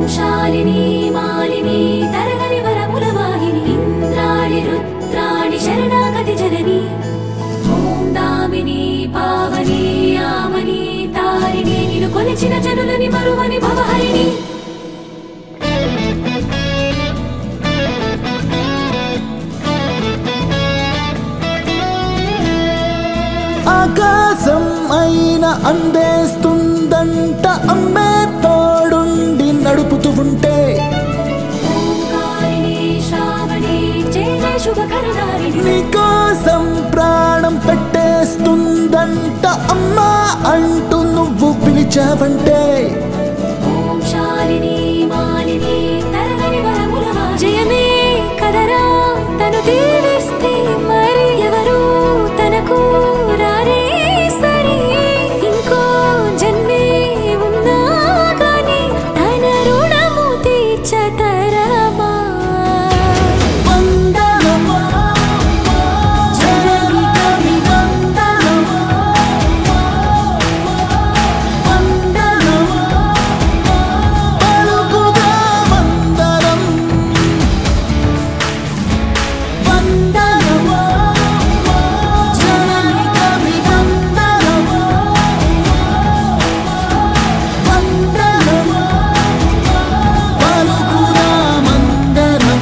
శాలిని మాలిని తరగని వరముల వాహిని ఇంద్రాణి రుద్రాణి శరణాగతి జనని ఓం దామిని పావని ఆమని తారిణి నిన్ను కొలిచిన జనులని మరువని భవహరిణి ఆకాశం అయిన అందేస్తుందంట అమ్మే తోడుండి నడుపుతూ ఉంటే ఓంకారిణి శ్రావణి జయ జయ శుభకరదారిణి నీకోసం ప్రాణం పెట్టేస్తుందంట అమ్మా అంటూ నువ్వు పిలిచావంటే ఓం శాలిని మాలిని తరగని వరముల వాహిని జయమే కదరా తను దీవిస్తే మరి ఎవరు తనకు రారే సరి ఇంకో జన్మే ఉన్నా గాని తన రుణము తీర్చతరమా వందనమా జనని కవి వందనమా వందనమా పలుకుదామందరం వందనమా జనని కవి వందనమా వందనమా పలుకుదామందరం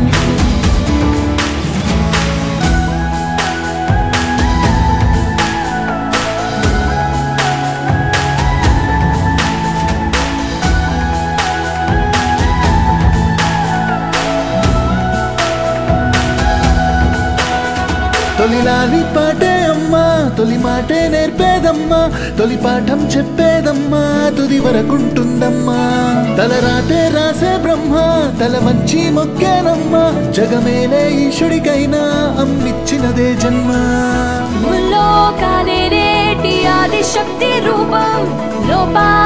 తొలిలాలి పాటే అమ్మా తొలి మాటే నేర్పేదమ్మా తొలి పాఠం చెప్పేదమ్మా తుది వరకుంటుందమ్మా తల రాతే రాసే బ్రహ్మ తల వంచి మొక్కేనమ్మా జగమేలే ఈశుడికైనా అమ్మిచ్చినదే జన్మ ముల్లోకాలేటి ఆదిశక్తి రూపం లోపా